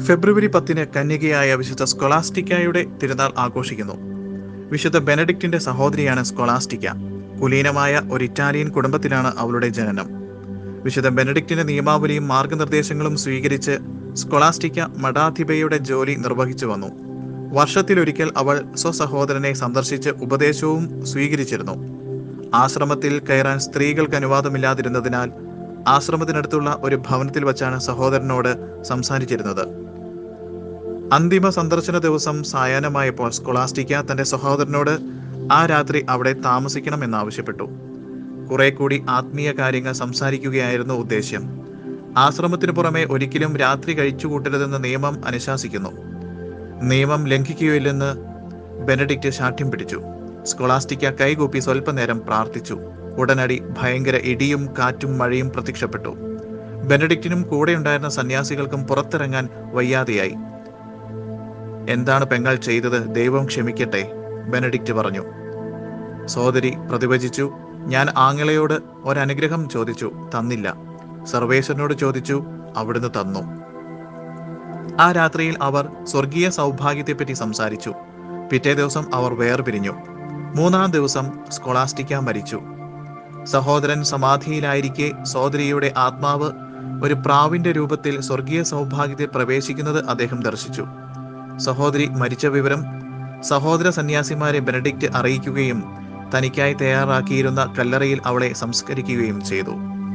ഫെബ്രുവരി പത്തിന് കന്യകയായ വിശുദ്ധ സ്കൊളാസ്റ്റിക്കയുടെ തിരുനാൾ ആഘോഷിക്കുന്നു വിശുദ്ധ ബെനഡിക്റ്റിന്റെ സഹോദരിയാണ് സ്കൊളാസ്റ്റിക്ക കുലീനമായ ഒരു ഇറ്റാലിയൻ കുടുംബത്തിലാണ് അവളുടെ ജനനം വിശുദ്ധ ബെനഡിക്റ്റിന്റെ നിയമാവലിയും മാർഗനിർദ്ദേശങ്ങളും സ്വീകരിച്ച് സ്കൊളാസ്റ്റിക്ക മഠാധിപയുടെ ജോലി നിർവഹിച്ചു വന്നു വർഷത്തിലൊരിക്കൽ അവൾ സ്വസഹോദരനെ സന്ദർശിച്ച് ഉപദേശവും സ്വീകരിച്ചിരുന്നു ആശ്രമത്തിൽ കയറാൻ സ്ത്രീകൾക്ക് അനുവാദമില്ലാതിരുന്നതിനാൽ ആശ്രമത്തിനടുത്തുള്ള ഒരു ഭവനത്തിൽ വച്ചാണ് സഹോദരനോട് സംസാരിച്ചിരുന്നത് അന്തിമ സന്ദർശന ദിവസം സായാഹ്നമായപ്പോൾ സ്കൊളാസ്റ്റിക്ക തന്റെ സഹോദരനോട് ആ രാത്രി അവിടെ താമസിക്കണമെന്നാവശ്യപ്പെട്ടു കുറെ കൂടി ആത്മീയ കാര്യങ്ങൾ സംസാരിക്കുകയായിരുന്നു ഉദ്ദേശ്യം ആശ്രമത്തിനു പുറമെ ഒരിക്കലും രാത്രി കഴിച്ചുകൂട്ടരുതെന്ന് നിയമം അനുശാസിക്കുന്നു നിയമം ലംഘിക്കുകയില്ലെന്ന് ബെനഡിക്റ്റ് ശാഠ്യം പിടിച്ചു സ്കൊളാസ്റ്റിക്ക കൈകൂപ്പി സ്വല്പനേരം പ്രാർത്ഥിച്ചു ഉടനടി ഭയങ്കര ഇടിയും കാറ്റും മഴയും പ്രത്യക്ഷപ്പെട്ടു ബെനഡിക്റ്റിനും കൂടെയുണ്ടായിരുന്ന സന്യാസികൾക്കും പുറത്തിറങ്ങാൻ വയ്യാതെയായി എന്താണ് പെങ്ങൾ ചെയ്തത് ദൈവം ക്ഷമിക്കട്ടെ ബെനഡിക്റ്റ് പറഞ്ഞു സോദരി പ്രതിവചിച്ചു ഞാൻ ആങ്ങളയോട് ഒരനുഗ്രഹം ചോദിച്ചു തന്നില്ല സർവേശ്വരനോട് ചോദിച്ചു അവിടുന്ന് തന്നു ആ രാത്രിയിൽ അവർ സ്വർഗീയ സൗഭാഗ്യത്തെപ്പറ്റി സംസാരിച്ചു പിറ്റേ ദിവസം അവർ വേർപിരിഞ്ഞു മൂന്നാം ദിവസം സ്കൊളാസ്റ്റിക്ക മരിച്ചു സഹോദരൻ സമാധിയിലായിരിക്കെ സോദരിയുടെ ആത്മാവ് ഒരു പ്രാവിന്റെ രൂപത്തിൽ സ്വർഗീയ സൗഭാഗ്യത്തിൽ പ്രവേശിക്കുന്നത് അദ്ദേഹം ദർശിച്ചു സഹോദരി മരിച്ച വിവരം സഹോദര സന്യാസിമാരെ ബെനഡിക്റ്റ് അറിയിക്കുകയും തനിക്കായി തയ്യാറാക്കിയിരുന്ന കല്ലറയിൽ അവളെ സംസ്കരിക്കുകയും ചെയ്തു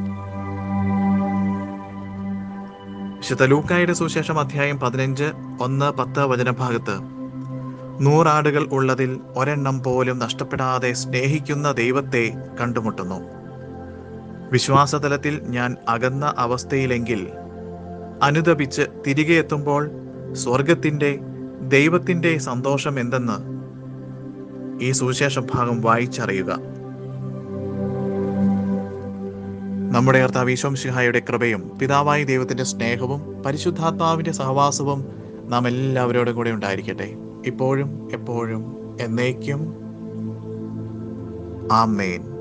വിശുദ്ധ ലൂക്കായുടെ സുശേഷം അധ്യായം പതിനഞ്ച് ഒന്ന് പത്ത് വചനഭാഗത്ത് നൂറാടുകൾ ഉള്ളതിൽ ഒരെണ്ണം പോലും നഷ്ടപ്പെടാതെ സ്നേഹിക്കുന്ന ദൈവത്തെ കണ്ടുമുട്ടുന്നു വിശ്വാസതലത്തിൽ ഞാൻ അകന്ന അവസ്ഥയിലെങ്കിൽ അനുദപിച്ച് തിരികെ എത്തുമ്പോൾ സ്വർഗത്തിന്റെ ദൈവത്തിന്റെ സന്തോഷം എന്തെന്ന് ഈ സുവിശേഷ ഭാഗം വായിച്ചറിയുക നമ്മുടെ കർത്താവ് ഈശോംശിഹായുടെ കൃപയും പിതാവായ ദൈവത്തിന്റെ സ്നേഹവും പരിശുദ്ധാത്മാവിന്റെ സഹവാസവും നാം എല്ലാവരോടും കൂടെ ഉണ്ടായിരിക്കട്ടെ ഇപ്പോഴും എപ്പോഴും എന്നേക്കും ആമേൻ